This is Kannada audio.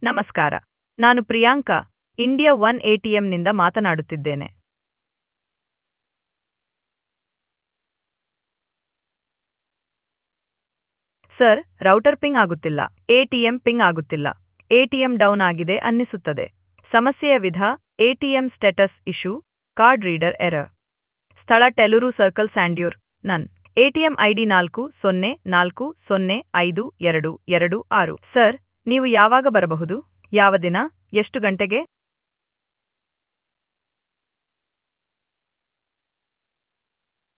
ನಮಸ್ಕಾರ ನಾನು ಪ್ರಿಯಾಂಕಾ ಇಂಡಿಯಾ ಒನ್ ಎಟಿಎಂನಿಂದ ಮಾತನಾಡುತ್ತಿದ್ದೇನೆ ಸರ್ ರೌಟರ್ ಪಿಂಗ್ ಆಗುತ್ತಿಲ್ಲ ಎಟಿಎಂ ಪಿಂಗ್ ಆಗುತ್ತಿಲ್ಲ ಎಟಿಎಂ ಡೌನ್ ಆಗಿದೆ ಅನ್ನಿಸುತ್ತದೆ ಸಮಸ್ಯೆಯ ವಿಧ ATM status issue card reader error ಸ್ಥಳ ಟೆಲುರು ಸರ್ಕಲ್ ಸ್ಯಾಂಡ್ಯೂರ್ ನನ್ ಎಟಿಎಂ ಐಡಿ ನಾಲ್ಕು ಸೊನ್ನೆ ನಾಲ್ಕು ಸೊನ್ನೆ ಐದು ಎರಡು ಎರಡು ಆರು ಸರ್ ನೀವು ಯಾವಾಗ ಬರಬಹುದು ಯಾವ ದಿನ ಎಷ್ಟು ಗಂಟೆಗೆ